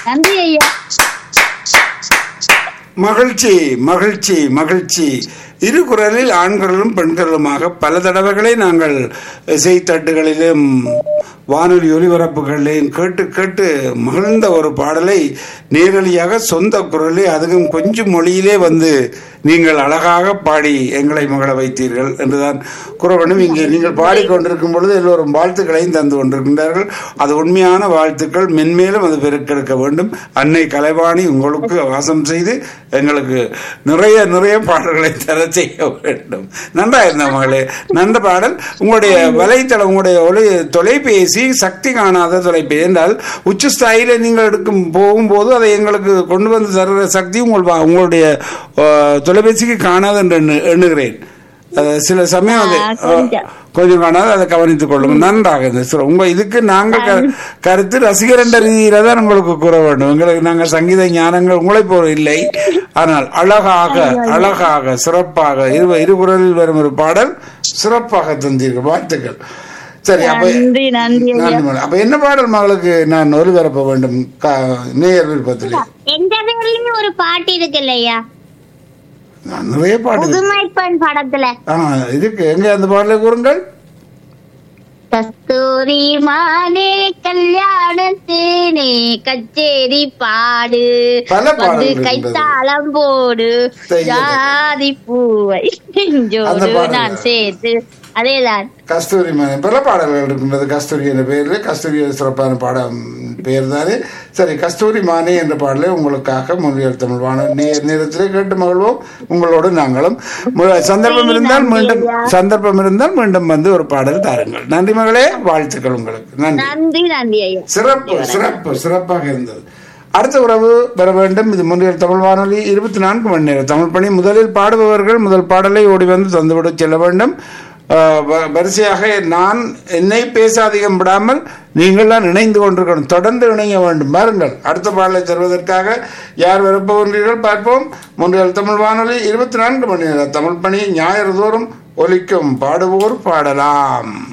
நன்றி ஐயா மகிழ்ச்சி மகிழ்ச்சி மகிழ்ச்சி இரு குரலில் ஆண்களும் பெண்களுமாக பல தடவைகளை நாங்கள் இசைத்தட்டுகளிலும் வானொலி ஒலிபரப்புகளிலும் கேட்டு கேட்டு மகிழ்ந்த ஒரு பாடலை நேரடியாக சொந்த குரலில் அதுவும் கொஞ்சம் மொழியிலே வந்து நீங்கள் அழகாக பாடி எங்களை மகள வைத்தீர்கள் என்றுதான் கூற வேண்டும் இங்கே நீங்கள் பாடிக்கொண்டிருக்கும் பொழுது எல்லோரும் வாழ்த்துக்களையும் தந்து கொண்டிருக்கின்றார்கள் அது உண்மையான வாழ்த்துக்கள் மென்மேலும் அது பெருக்கெடுக்க வேண்டும் அன்னை கலைவாணி உங்களுக்கு வாசம் செய்து எங்களுக்கு நிறைய நிறைய பாடல்களை தர செய்ய வேண்டும் நன்றா இருந்த மகளே நன்ற பாடல் உங்களுடைய வலைத்தளம் உங்களுடைய ஒலி தொலைபேசி சக்தி காணாத தொலைபேசி என்றால் உச்சஸ்தாயில நீங்கள் எடுக்கும் போகும்போது அதை எங்களுக்கு கொண்டு வந்து தருகிற சக்தி உங்கள் வா- உங்களுடைய அஹ், தொலைபேசிக்கு காணாது என்று எண்ணு- எண்ணுகிறேன் அஹ், சில சமயம் அது ஆ, கொஞ்சம். அஹ், கொஞ்சம் காணாது அதை கவனித்துக் கொள்ளுங்க நன்றாக இருந்தது சரி, உங்க இதுக்கு நாங்கள் க- கருத்து ரசிகர் என்ற ரீதியில தான் உங்களுக்கு கூற வேண்டும் எங்களுக்கு நாங்கள் சங்கீத ஞானங்கள் உங்களை போல இல்லை ஆனால் அழகாக அழகாக சிறப்பாக இரு இருகுரலில் வரும் ஒரு பாடல் சிறப்பாக தந்தீர்கள் வாழ்த்துக்கள் சரி அப்ப நன்றி நன்றி ஐயா நன்றி மேடம். அப்ப என்ன பாடல் மகளுக்கு நான் ஒலிபரப்ப வேண்டும் கா- நேயர் விருப்பத்திலே எந்த பேர்லயும் ஒரு பாட்டு இருக்கு இல்லையா நான் நிறைய பாடல் புதுமை பெண் படத்துல ஆ இருக்கு எங்க அந்த பாடலை கூறுங்கள் கஸ்தூரி மானே கல்யாணத்தேனே கச்சேரி பாடு பல வந்து பாடல்கள் இருக்கின்றது. கைத்தாளம் போடு செய்யுங்க. ஜாதி பூவை அந்த நெஞ்சோடு பாடல். நான் சேர்த்து அதேதான் கஸ்தூரி மகன் பல பாடல்கள் இருக்கின்றது கஸ்தூரி என்ற பெயரில் கஸ்தூரி ஒரு சிறப்பான பாடம் பெயர் தானே சரி கஸ்தூரி மானே என்ற பாடலை உங்களுக்காக முன்னியல் தமிழ் வான நேர நேரத்திலே கேட்டு மகிழ்வோம் உங்களோடு நாங்களும் மு- சந்தர்ப்பம் இருந்தால் மீண்டும் சந்தர்ப்பம் இருந்தால் மீண்டும் வந்து ஒரு பாடல் தாருங்கள் நன்றி மகளே வாழ்த்துக்கள் உங்களுக்கு நன்றி நன்றி நன்றி ஐயா சிறப்பு சிறப்பு சிறப்பாக இருந்தது அடுத்த உறவு பெற வேண்டும் இது முன்னில் தமிழ் வானொலி இருபத்தி நான்கு மணி நேரம் தமிழ் பணி முதலில் பாடுபவர்கள் முதல் பாடலை ஓடி வந்து தந்துவிட செல்ல வேண்டும் ஆஹ் வ- வரிசையாக நான் என்னை பேச அதிகம் விடாமல் நீங்கள் தான் இணைந்து கொண்டிருக்கணும் தொடர்ந்து இணைய வேண்டும் பாருங்கள் அடுத்த பாடலை தருவதற்காக யார் விரும்புகின்றீர்கள் பார்ப்போம் முன்னில் தமிழ் வானொலி இருபத்தி நான்கு மணி நேரம் தமிழ் பணி ஞாயிறு தோறும் ஒலிக்கும் பாடுவோர் பாடலாம்